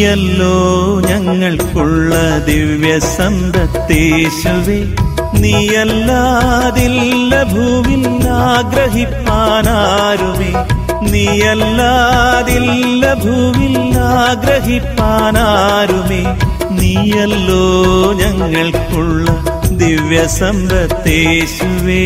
നീയല്ലോ ഞങ്ങൾക്കുള്ള ദിവ്യ സമ്പത്തേശുവേ നീയല്ലാതില്ല ഭൂവിൽ ആഗ്രഹിപ്പാനാരുമേ നീയല്ലാതില്ല ഭൂവിൽ ആഗ്രഹിപ്പാനാരുമേ നീയല്ലോ ഞങ്ങൾക്കുള്ള ദിവ്യ സമ്പത്തേശുവേ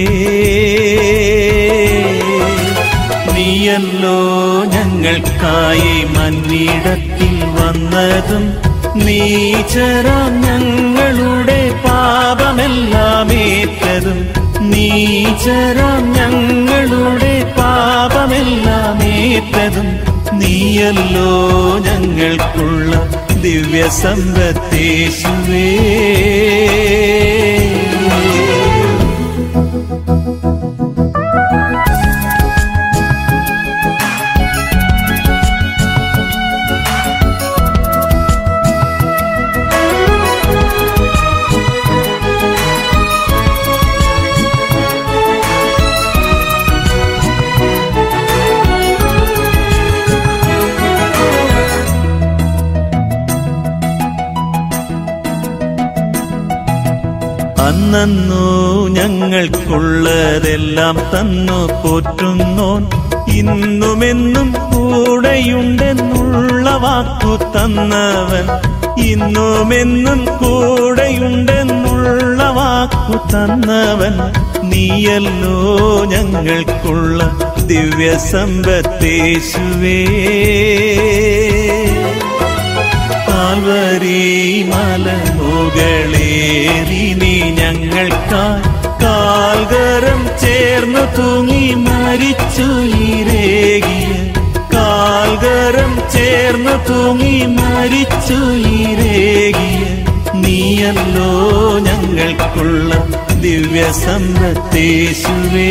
നീയല്ലോ ഞങ്ങൾക്കായി മന്നിടത്തിൽ വന്നതും നീചരാം ഞങ്ങളുടെ പാപമെല്ലാം ഏറ്റതും നീചരാം ഞങ്ങളുടെ പാപമെല്ലാം ഏറ്റതും നീയല്ലോ ഞങ്ങൾക്കുള്ള ദിവ്യ സമ്പത്തേശുവേ അന്നു ഞങ്ങൾക്കുള്ളതെല്ലാം തന്നു പോറ്റുന്നോൻ ഇന്നുമെന്നും കൂടെയുണ്ടെന്നുള്ള വാക്കു തന്നവൻ ഇന്നുമെന്നും കൂടെയുണ്ടെന്നുള്ള വാക്കു തന്നവൻ നീയല്ലോ ഞങ്ങൾക്കുള്ള ദിവ്യ സമ്പത്തേശുവേ കാൽവരി മലമുകളേറി നീ ഞങ്ങൾക്കായി കാൽകരം ചേർന്നു തൂങ്ങി മരിച്ചു ഈരേകിയ കാൽകരം ചേർന്നു തൂങ്ങി മരിച്ചു ഈരേകിയ നീയല്ലോ ഞങ്ങൾക്കുള്ള ദിവ്യ സമ്പത്തേശുവേ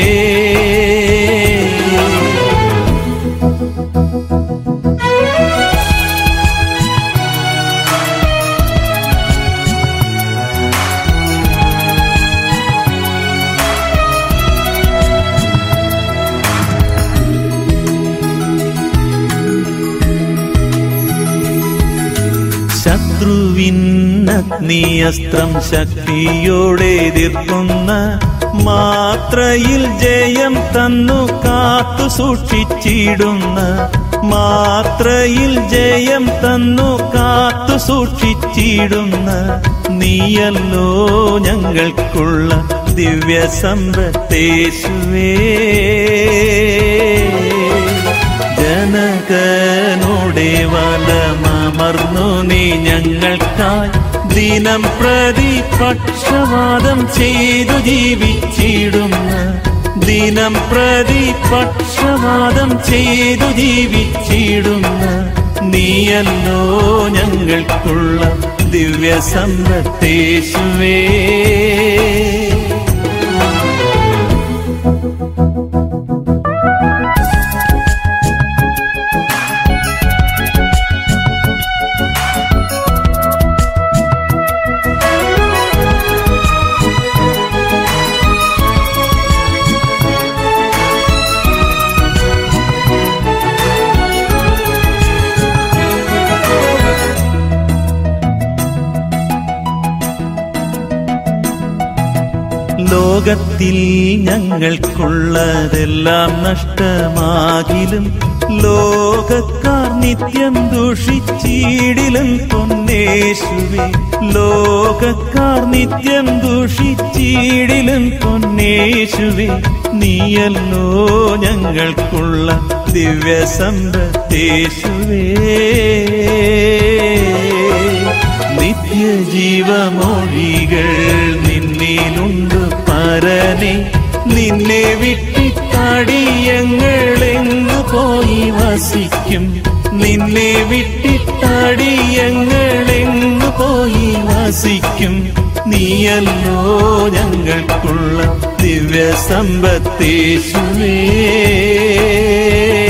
ശത്രുവിന്നഗ്നിയസ്ത്രം ശക്തിയോടെ എതിർക്കുന്ന മാത്രയിൽ ജയം തന്നു കാത്തു സൂക്ഷിച്ചിടുന്ന മാത്രയിൽ ജയം തന്നു കാത്തു സൂക്ഷിച്ചിടുന്ന നീയല്ലോ ഞങ്ങൾക്കുള്ള ദിവ്യ സമ്പത്തേശുവേ ജനകനോടെ വലമർന്നു നീ ഞങ്ങൾക്കായി ദിനം പ്രതി പക്ഷവാദം ചെയ്തു ജീവിച്ചിടുന്ന ദിനം പ്രതി പക്ഷവാദം ചെയ്തു ജീവിച്ചിടുന്ന നീയല്ലോ ഞങ്ങൾക്കുള്ള ദിവ്യ സമ്പത്തേശുവേ ലോകത്തിൽ ഞങ്ങൾക്കുള്ളതെല്ലാം നഷ്ടമാകിലും ലോകക്കാർ നിത്യം ദൂഷിച്ചിടിലും പൊന്നേശുവേ ലോകക്കാർ നിത്യം ദൂഷിച്ചിടിലും പൊന്നേശുവേ നീയല്ലോ ഞങ്ങൾക്കുള്ള ദിവ്യ സമ്പത്തേശുവേ നിത്യജീവമൊഴികൾ നിന്നിലുണ്ട് പരനെ നിന്നെ വിട്ടിത്തടിയങ്ങളെങ്ങു പോയി വസിക്കും നിന്നെ വിട്ടിത്തടിയങ്ങളെങ്ങു പോയി വസിക്കും നീയല്ലോ ഞങ്ങൾക്കുള്ള ദിവ്യ സമ്പത്തേശുവേ